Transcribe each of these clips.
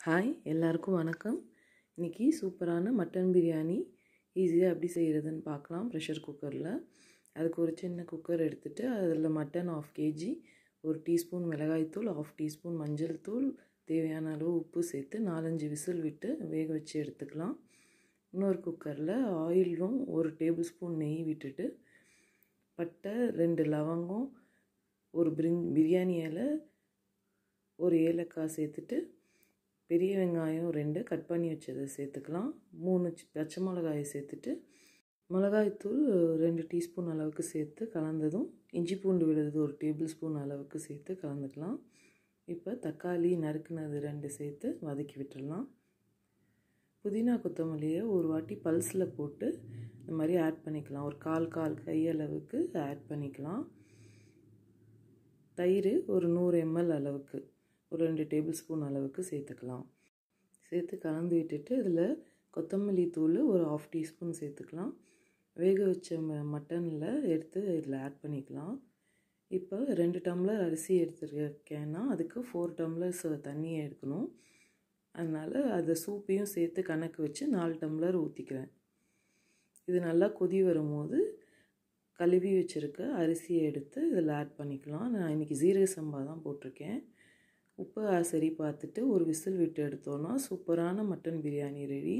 hi எல்லாருக்கும் வணக்கம் இன்றைக்கி சூப்பரான மட்டன் பிரியாணி ஈஸியாக எப்படி செய்கிறதுன்னு பார்க்கலாம் ப்ரெஷர் குக்கரில் அதுக்கு ஒரு சின்ன குக்கர் எடுத்துகிட்டு அதில் மட்டன் ஆஃப் கேஜி ஒரு டீஸ்பூன் மிளகாய்த்தூள் ஆஃப் டீஸ்பூன் மஞ்சள் தூள் தேவையான அளவு உப்பு சேர்த்து நாலஞ்சு விசில் விட்டு வேக வச்சு எடுத்துக்கலாம் இன்னொரு குக்கரில் ஆயிலும் ஒரு டேபிள் ஸ்பூன் நெய் விட்டுட்டு பட்டை ரெண்டு லவங்கம் ஒரு பிரிங் பிரியாணி இலை ஒரு ஏலக்காய் சேர்த்துட்டு பெரிய வெங்காயம் ரெண்டு கட் பண்ணி வச்சதை சேர்த்துக்கலாம் மூணு பச்சை மிளகாயை சேர்த்துட்டு மிளகாய்த்தூள் ரெண்டு டீஸ்பூன் அளவுக்கு சேர்த்து கலந்ததும் இஞ்சி பூண்டு விழுது ஒரு டேபிள் ஸ்பூன் அளவுக்கு சேர்த்து கலந்துக்கலாம் இப்போ தக்காளி நறுக்குனது ரெண்டு சேர்த்து வதக்கி விட்டுடலாம் புதினா கொத்தமல்லியை ஒரு வாட்டி பல்ஸில் போட்டு இந்த மாதிரி ஆட் பண்ணிக்கலாம் ஒரு கால் கால் கையளவுக்கு ஆட் பண்ணிக்கலாம் தயிர் ஒரு நூறு எம்எல் அளவுக்கு ஒரு ரெண்டு டேபிள் ஸ்பூன் அளவுக்கு சேர்த்துக்கலாம் சேர்த்து கலந்து விட்டுட்டு இதில் கொத்தமல்லி தூள் ஒரு ஆஃப் டீஸ்பூன் சேர்த்துக்கலாம் வேக வச்ச ம மட்டனில் எடுத்து இதில் ஆட் பண்ணிக்கலாம் இப்போ ரெண்டு டம்ளர் அரிசி எடுத்துருக்கேன்னா அதுக்கு ஃபோர் டம்ளர்ஸ் தண்ணி எடுக்கணும் அதனால் அதை சூப்பையும் சேர்த்து கணக்கு வச்சு நாலு டம்ளர் ஊற்றிக்கிறேன் இது நல்லா கொதி வரும்போது கழுவி வச்சுருக்க அரிசியை எடுத்து இதில் ஆட் பண்ணிக்கலாம் நான் இன்றைக்கி ஜீரக சம்பா தான் போட்டிருக்கேன் உப்பு சரி பார்த்துட்டு ஒரு விசில் விட்டு எடுத்தோன்னா சூப்பரான மட்டன் பிரியாணி ரெடி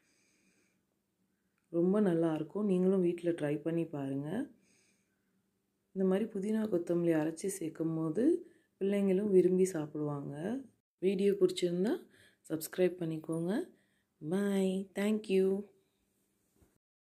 ரொம்ப நல்லாயிருக்கும் நீங்களும் வீட்டில் ட்ரை பண்ணி பாருங்கள் இந்த மாதிரி புதினா கொத்தமல்லி அரைச்சி சேர்க்கும் போது பிள்ளைங்களும் விரும்பி சாப்பிடுவாங்க வீடியோ பிடிச்சிருந்தா சப்ஸ்கிரைப் பண்ணிக்கோங்க பாய் தேங்க்யூ